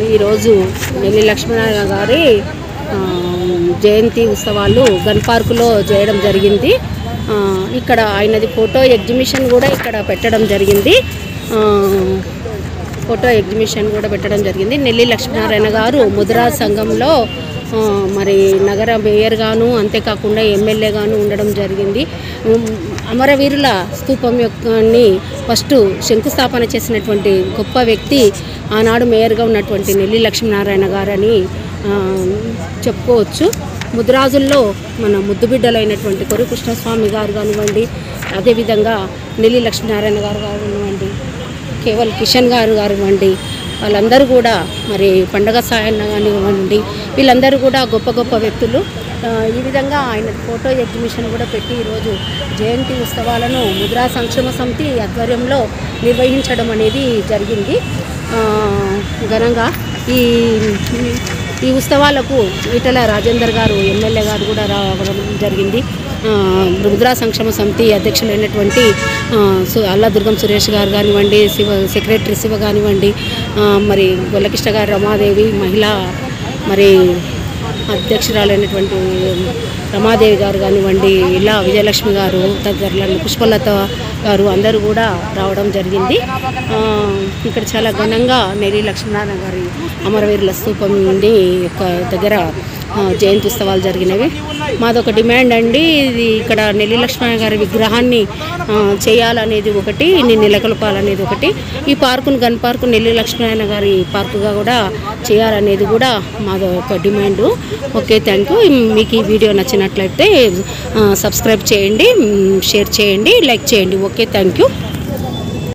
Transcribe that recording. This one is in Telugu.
ఈరోజు నెల్లి లక్ష్మీనారాయణ గారి ఆ, జయంతి ఉత్సవాలు గన్ పార్కులో చేయడం జరిగింది ఆ, ఇక్కడ ఆయనది ఫోటో ఎగ్జిబిషన్ కూడా ఇక్కడ పెట్టడం జరిగింది ఆ, ఫోటో ఎగ్జిబిషన్ కూడా పెట్టడం జరిగింది నెల్లి లక్ష్మీనారాయణ గారు ముద్రా సంఘంలో ఆ, మరి నగర మేయర్గాను అంతేకాకుండా ఎమ్మెల్యేగాను ఉండడం జరిగింది ఉమ్, అమరవీరుల స్తూపం యొక్కని ఫస్ట్ శంకుస్థాపన చేసినటువంటి గొప్ప వ్యక్తి ఆనాడు మేయర్గా ఉన్నటువంటి నెల్లి లక్ష్మీనారాయణ గారని ఆ, చెప్పుకోవచ్చు ముద్రాజుల్లో మన ముద్దుబిడ్డలైనటువంటి కొరి కృష్ణస్వామి గారు కానివ్వండి అదేవిధంగా నెల్లి లక్ష్మీనారాయణ గారు కానివ్వండి కేవల్ కిషన్ గారు కానివ్వండి వాళ్ళందరూ కూడా మరి పండగ సాయన్న కానివ్వండి వీళ్ళందరూ కూడా గొప్ప గొప్ప వ్యక్తులు ఆ, ఈ విధంగా ఆయన ఫోటో ఎగ్జిబిషన్ కూడా పెట్టి ఈరోజు జయంతి ఉత్సవాలను ముద్రా సంక్షేమ సమితి ఆధ్వర్యంలో నిర్వహించడం అనేది జరిగింది ఆ, ఘనంగా ఈ ఈ ఉత్సవాలకు ఈటల రాజేందర్ గారు ఎమ్మెల్యే గారు కూడా రావడం జరిగింది ఆ, ముద్రా సంక్షేమ సమితి అధ్యక్షులైనటువంటి ఆ, సు అల్లా దుర్గం సురేష్ గారు కానివ్వండి శివ సెక్రటరీ శివ కానివ్వండి ఆ, మరి గొల్లకృష్ణ గారు రమాదేవి మహిళా మరి అధ్యక్షురాలైనటువంటి రమాదేవి గారు కానివ్వండి ఇలా విజయలక్ష్మి గారు తదితరులను పుష్పలత గారు అందరూ కూడా రావడం జరిగింది ఆ, ఇక్కడ చాలా ఘనంగా నెరి లక్ష్మీనారాయణ గారి అమరవీరుల స్తూపం నుండి యొక్క దగ్గర ఆ, జయంతి ఉత్సవాలు జరిగినవి మాదొక డిమాండ్ అండి ఇది ఇక్కడ నెల్లి లక్ష్మీనారాయణ గారి విగ్రహాన్ని ఆ, చేయాలనేది ఒకటి ఇన్ని నెలకొల్పాలనేది ఒకటి ఈ పార్కును గన్ పార్కు నెల్లి లక్ష్మీనారాయణ గారి పార్కుగా కూడా చేయాలనేది కూడా మాది ఒక డిమాండ్ ఓకే థ్యాంక్ యూ మీకు ఈ వీడియో నచ్చినట్లయితే ఆ, సబ్స్క్రైబ్ చేయండి మ్, షేర్ చేయండి లైక్ చేయండి ఓకే థ్యాంక్ యూ